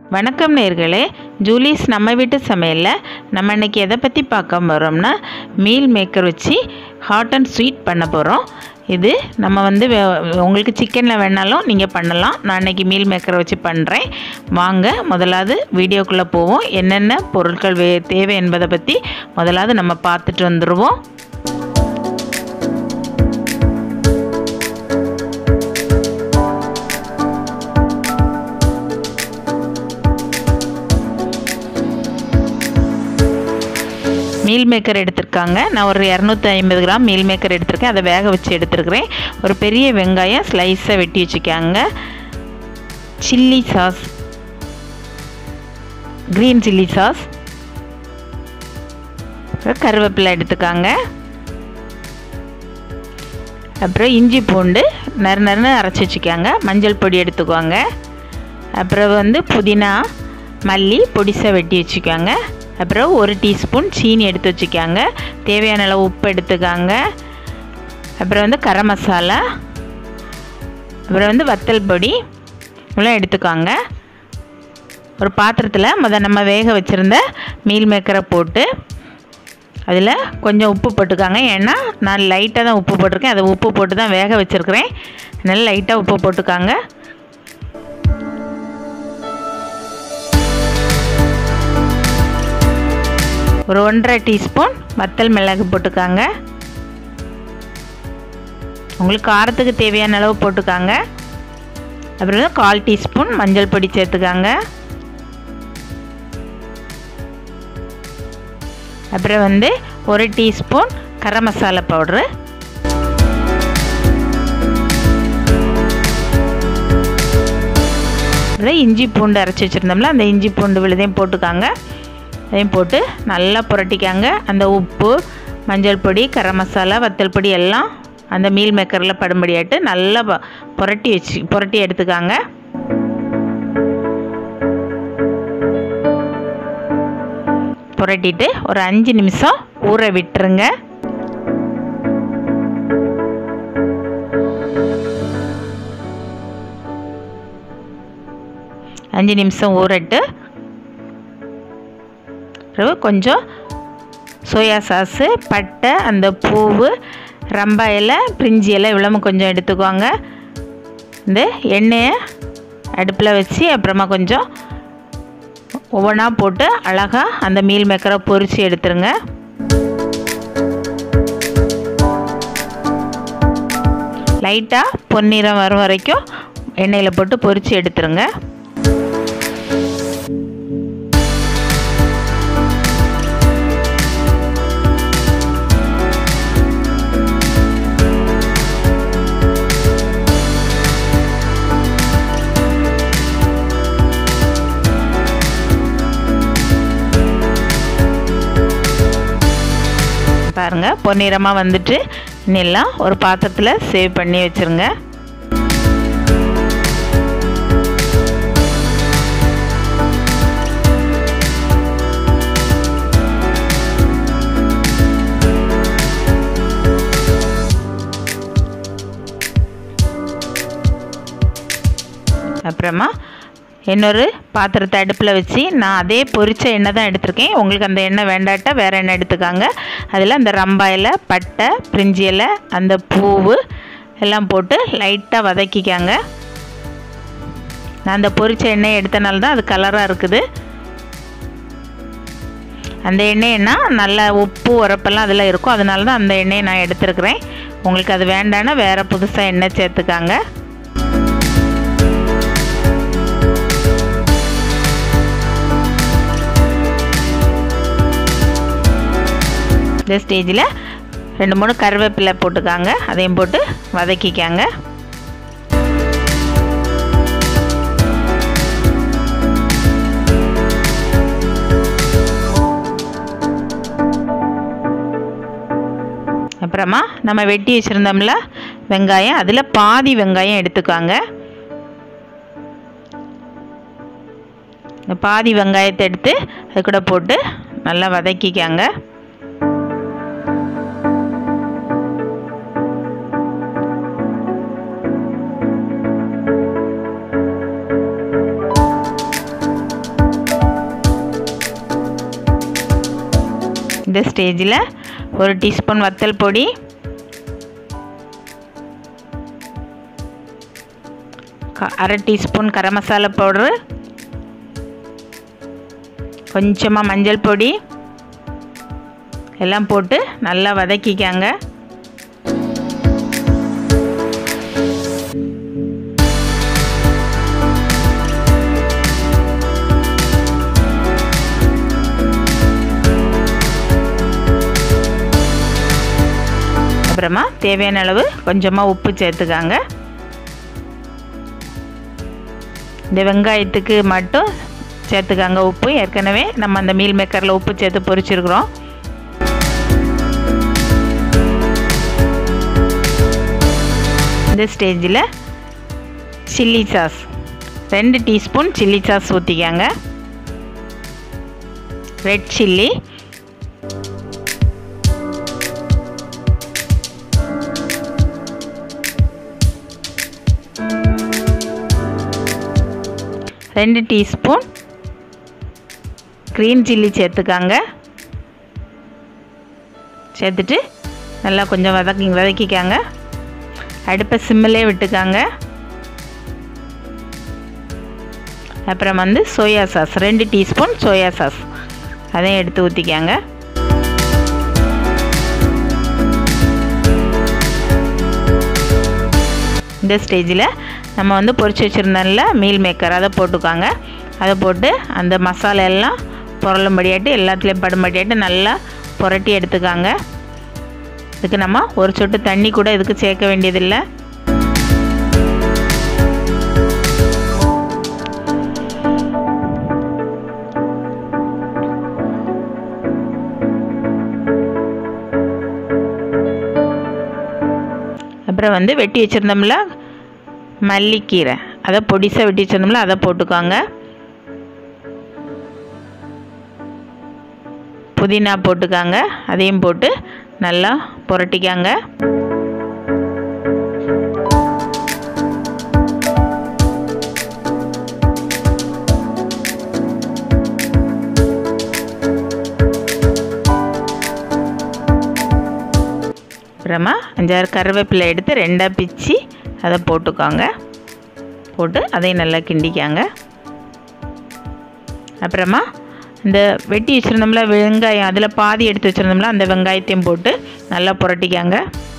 வணக்கம் நேர்களே ஜூலிஸ் நம்ம வீட்டு சமையலில் நம்ம இன்னைக்கு எதை பற்றி பார்க்க போகிறோம்னா மீல் மேக்கர் வச்சு ஹாட் அண்ட் ஸ்வீட் பண்ண போகிறோம் இது நம்ம வந்து வே- உங்களுக்கு சிக்கனில் வேணாலும் நீங்கள் பண்ணலாம் நான் இன்னைக்கு மீல் மேக்கரை வச்சு பண்ணுறேன் வாங்க முதலாவது வீடியோக்குள்ளே போவோம் என்னென்ன பொருட்கள் வே தேவை என்பதை பற்றி முதலாவது நம்ம பார்த்துட்டு வந்துடுவோம் மீல் மேக்கர் எடுத்திருக்காங்க நான் ஒரு இரநூத்தி ஐம்பது கிராம் மீல் மேக்கர் எடுத்திருக்கேன் அதை வேக வச்சு எடுத்துருக்கிறேன் ஒரு பெரிய வெங்காயம் ஸ்லைஸாக வெட்டி வச்சுக்காங்க chilli sauce green chilli sauce கருவேப்பிலை எடுத்துக்காங்க அப்புறம் இஞ்சி பூண்டு நறு நறுன்னு அரைச்சி வச்சுக்காங்க மஞ்சள் பொடி எடுத்துக்குவாங்க அப்புறம் வந்து புதினா மல்லி பொடிசாக வெட்டி வச்சுக்காங்க அப்புறம் ஒரு டீஸ்பூன் சீனி எடுத்து வச்சுக்காங்க தேவையான அளவு உப்பு எடுத்துக்காங்க அப்புறம் வந்து கரம் மசாலா அப்புறம் வந்து வத்தல் பொடி இவ்வளோ எடுத்துக்காங்க ஒரு பாத்திரத்தில் முத நம்ம வேக வச்சுருந்த மீல் மேக்கரை போட்டு அதில் கொஞ்சம் உப்பு போட்டுக்காங்க ஏன்னா நான் லைட்டாக தான் உப்பு போட்டிருக்கேன் அதை உப்பு போட்டு தான் வேக வச்சுருக்கிறேன் அதனால் லைட்டாக உப்பு போட்டுக்காங்க ஒரு ஒன்றரை டீஸ்பூன் வத்தல் மிளகு போட்டுக்காங்க உங்களுக்கு காரத்துக்கு தேவையான அளவு போட்டுக்காங்க அப்புறம் வந்து கால் டீஸ்பூன் மஞ்சள் பொடி சேர்த்துக்காங்க அப்புறம் வந்து ஒரு டீஸ்பூன் கரம் மசாலா பவுட்ரு அப்புறம் இஞ்சி பூண்டு அரைச்சி வச்சுருந்தோம்ல அந்த இஞ்சி பூண்டு விழுதையும் போட்டுக்காங்க அதையும் போட்டு நல்லா புரட்டிக்காங்க அந்த உப்பு மஞ்சள் பொடி கரம் மசாலா வத்தல் பொடி எல்லாம் அந்த மீல் மேக்கரில் படும்படியாட்டு நல்லா ப- புரட்டி வச்சு புரட்டி எடுத்துக்காங்க புரட்டிட்டு ஒரு அஞ்சு நிமிஷம் ஊற விட்டுருங்க அஞ்சு நிமிஷம் ஊறட்டு பிறகு கொஞ்சம் சோயா சாஸு பட்டை அந்த பூவு ரம்பா இலை பிரிஞ்சி இலை இவ்வளவு கொஞ்சம் எடுத்துக்குவாங்க இந்த எண்ணெயை அடுப்பில் வச்சு அப்புறமா கொஞ்சம் ஒவ்வொன்றா போட்டு அழகாக அந்த மீல் மேக்கரை பொரித்து எடுத்துருங்க லைட்டாக பொன்னிறம் வரும் வரைக்கும் எண்ணெயில் போட்டு பொரித்து எடுத்துருங்க பாருங்க பொன்னிறமாக வந்துட்டு இன்னெல்லாம் ஒரு பாத்திரத்தில் சேவ் பண்ணி வச்சுருங்க அப்புறமா இன்னொரு பாத்திரத்தை அடுப்பில் வச்சு நான் அதே பொரிச்ச எண்ணெய் தான் எடுத்திருக்கேன் உங்களுக்கு அந்த எண்ணெய் வேண்டாட்டா வேறு எண்ணெய் எடுத்துக்காங்க அதில் அந்த ரம்பா இலை பட்டை பிரிஞ்சி இலை அந்த பூவு எல்லாம் போட்டு லைட்டாக வதக்கிக்காங்க நான் அந்த பொரிச்ச எண்ணெய் எடுத்தனால தான் அது கலராக இருக்குது அந்த எண்ணெய்னா நல்ல உப்பு உரப்பெல்லாம் அதில் இருக்கும் அதனால தான் அந்த எண்ணெயை நான் எடுத்துருக்கிறேன் உங்களுக்கு அது வேண்டான்னா வேறு புதுசாக எண்ணெய் சேர்த்துக்காங்க இந்த ஸ்டேஜில் ரெண்டு மூணு கருவேப்பிலை போட்டுக்காங்க அதையும் போட்டு வதக்கிக்காங்க அப்புறமா நம்ம வெட்டி வச்சுருந்தோம்ல வெங்காயம் அதில் பாதி வெங்காயம் எடுத்துக்காங்க இந்த பாதி வெங்காயத்தை எடுத்து அது கூட போட்டு நல்லா வதக்கிக்காங்க இந்த ஸ்டேஜில் ஒரு டீஸ்பூன் வத்தல் பொடி க- அரை டீஸ்பூன் கரம் மசாலா பவுட்ரு கொஞ்சமாக மஞ்சள் பொடி எல்லாம் போட்டு நல்லா வதக்கிக்காங்க அப்புறமா தேவையான அளவு கொஞ்சமாக உப்பு சேர்த்துக்காங்க இந்த வெங்காயத்துக்கு மட்டும் சேர்த்துக்காங்க உப்பு ஏற்கனவே நம்ம அந்த மீல் மேக்கரில் உப்பு சேர்த்து பொரிச்சிருக்கிறோம் இந்த ஸ்டேஜில் சில்லி சாஸ் ரெண்டு டீஸ்பூன் சில்லி சாஸ் ஊற்றிக்காங்க ரெட் சில்லி ரெண்டு டீஸ்பூன் க்ரீன் சில்லி சேர்த்துக்காங்க சேர்த்துட்டு நல்லா கொஞ்சம் வதக்கி வதக்கிக்காங்க அடுப்பை சிம்மிலே விட்டுக்காங்க அப்புறம் வந்து சோயா சாஸ் ரெண்டு டீஸ்பூன் சோயா சாஸ் அதையும் எடுத்து ஊற்றிக்காங்க இந்த ஸ்டேஜில் நம்ம வந்து பொரிச்சு வச்சுருந்தோம்ல மீல் மேக்கர் அதை போட்டுக்காங்க அதை போட்டு அந்த மசாலா எல்லாம் புரளும்படியாட்டு எல்லாத்துலேயும் படும்படியாட்டு நல்லா புரட்டி எடுத்துக்காங்க இதுக்கு நம்ம ஒரு சொட்டு தண்ணி கூட இதுக்கு சேர்க்க வேண்டியதில்லை அப்புறம் வந்து வெட்டி வச்சுருந்தோம்ல மல்லிக்கீரை அதை பொடிசாக வெட்டி வச்சுருந்தோம்ல அதை போட்டுக்கோங்க புதினா போட்டுக்காங்க அதையும் போட்டு நல்லா புரட்டிக்காங்க அப்புறமா அஞ்சாறு கருவேப்பிலை எடுத்து ரெண்டாக பிச்சு அதை போட்டுக்கோங்க போட்டு அதையும் நல்லா கிண்டிக்காங்க அப்புறமா இந்த வெட்டி வச்சுருந்தோம்ல வெங்காயம் அதில் பாதி எடுத்து வச்சுருந்தோம்ல அந்த வெங்காயத்தையும் போட்டு நல்லா புரட்டிக்காங்க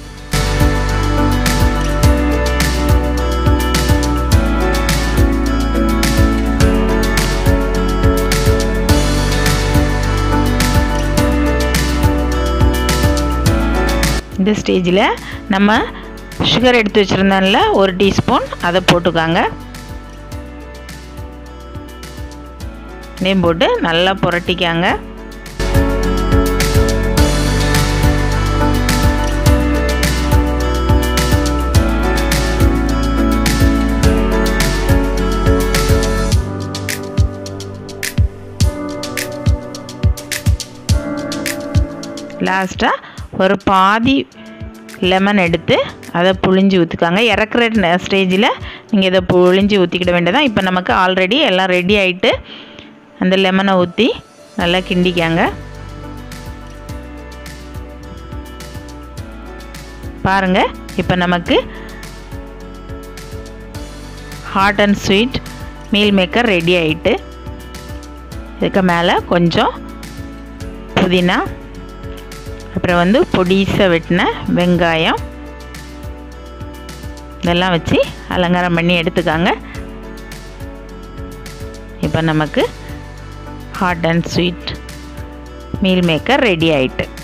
இந்த ஸ்டேஜில் நம்ம சுகர் எடுத்து வச்சுருந்தோம்ல ஒரு டீஸ்பூன் அதை போட்டுக்காங்க இதையும் போட்டு நல்லா புரட்டிக்காங்க லாஸ்ட்டாக ஒரு பாதி லெமன் எடுத்து அதை புழிஞ்சு ஊற்றிக்காங்க இறக்குற ஸ்டேஜில் நீங்கள் இதை புழிஞ்சு ஊற்றிக்கிட வேண்டியதான் இப்போ நமக்கு ஆல்ரெடி எல்லாம் ரெடி ஆகிட்டு அந்த லெமனை ஊற்றி நல்லா கிண்டிக்காங்க பாருங்கள் இப்போ நமக்கு hot and sweet meal maker ready ஆகிட்டு இதுக்கு மேலே கொஞ்சம் புதினா அப்புறம் வந்து பொடிசாக வெட்டின வெங்காயம் இதெல்லாம் வச்சு அலங்காரம் பண்ணி எடுத்துக்காங்க இப்போ நமக்கு hot and sweet meal maker ready ஆயிட்டு